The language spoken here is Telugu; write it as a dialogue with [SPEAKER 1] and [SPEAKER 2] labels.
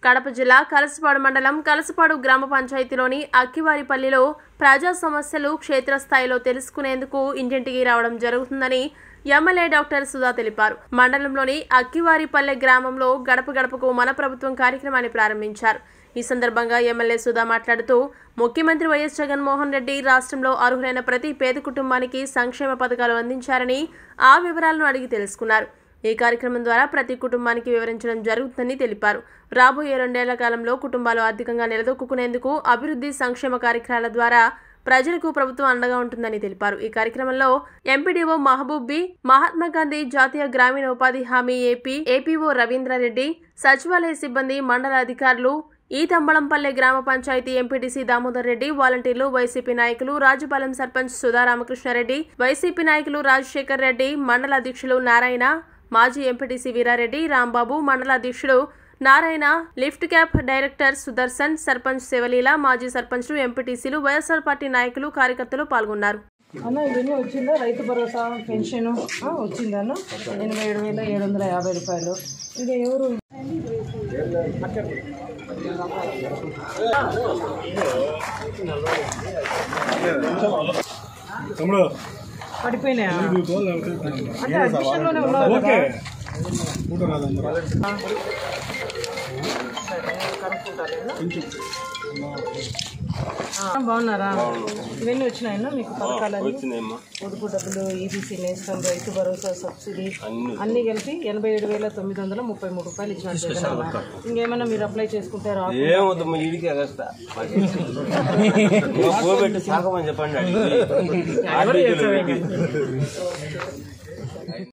[SPEAKER 1] కడప జిల్లా కలసపాడు మండలం కలసపాడు గ్రామ పంచాయతీలోని అక్కివారిపల్లిలో ప్రజా సమస్యలు క్షేత్రస్థాయిలో తెలుసుకునేందుకు ఇంటింటికి రావడం జరుగుతుందని ఎమ్మెల్యే డాక్టర్ సుధా తెలిపారు మండలంలోని అక్కివారిపల్లె గ్రామంలో గడప గడపకు మన ప్రభుత్వం కార్యక్రమాన్ని ప్రారంభించారు ఈ సందర్భంగా ఎమ్మెల్యే సుధా మాట్లాడుతూ ముఖ్యమంత్రి వైఎస్ జగన్మోహన్ రెడ్డి రాష్ట్రంలో అర్హులైన ప్రతి పేద కుటుంబానికి సంక్షేమ పథకాలు అందించారని ఆ వివరాలను అడిగి తెలుసుకున్నారు ఈ కార్యక్రమం ద్వారా ప్రతి కుటుంబానికి వివరించడం జరుగుతుందని తెలిపారు రాబోయే రెండేళ్ల కాలంలో కుటుంబాలు ఆర్థికంగా నిలదొక్కునేందుకు అభివృద్ధి సంక్షేమ కార్యక్రమాల ద్వారా ప్రజలకు ప్రభుత్వం అండగా ఉంటుందని తెలిపారు ఈ కార్యక్రమంలో ఎంపీడీఓ మహబూబ్ బి మహాత్మా గాంధీ జాతీయ గ్రామీణ ఉపాధి హామీ ఏపీ ఏపీఓ రవీంద్రారెడ్డి సచివాలయ సిబ్బంది మండల అధికారులు ఈ తంబళంపల్లె గ్రామ పంచాయతీ ఎంపీటీసీ దామోదర్ రెడ్డి వాలంటీర్లు వైసీపీ నాయకులు రాజుపాలెం సర్పంచ్ సుధా రామకృష్ణారెడ్డి వైసీపీ నాయకులు రాజశేఖర్ రెడ్డి మండల అధ్యక్షులు నారాయణ మాజీ ఎంపీటీసీ వీరారెడ్డి రాంబాబు మండల అధ్యక్షుడు Narayana lift cap director Sudarshan sarpanch Sivaleela మాజీ సర్పంచ్లు ఎంపీటీసీలు వైఎస్ఆర్ పార్టీ నాయకులు కార్యకర్తలు పాల్గొన్నారు
[SPEAKER 2] అన్న ఇవన్నీ వచ్చిందా రైతు భరోసా పెన్షన్ వచ్చిందన్న ఎనభై ఏడు వేల ఏడు వందల యాభై రూపాయలు ఇంకా ఎవరు
[SPEAKER 3] తమ్ముడు
[SPEAKER 2] పడిపోయినాయా
[SPEAKER 3] నీకు లేకపోతే
[SPEAKER 2] అంటే అడ్మిషన్లోనే ఉన్నారు
[SPEAKER 3] ఓకే
[SPEAKER 2] కదా
[SPEAKER 3] ఫోటో రాదమ్మా
[SPEAKER 2] ఆ, బాగున్నారా ఇవన్నీ వచ్చినాయన్నా మీకు పథకాలు
[SPEAKER 4] వచ్చినాయమ్మా
[SPEAKER 2] పొదుపు డబ్బులు ఈబీసీ నేస్తం రైతు భరోసా సబ్సిడీ అన్ని కలిపి ఎనభై ఏడు వేల తొమ్మిది వందల ముప్పై మూడు రూపాయలు ఇచ్చినారు జగన్ అన్న. ఇంకేమైనా మీరు అప్లై చేసుకుంటారా
[SPEAKER 4] ఏమవుతుందమ్మా ఈడికి ఎగస్తా పోబెట్టి సాగమని చెప్పండి అడిగి. ఆర్టీసీలో పెట్టి.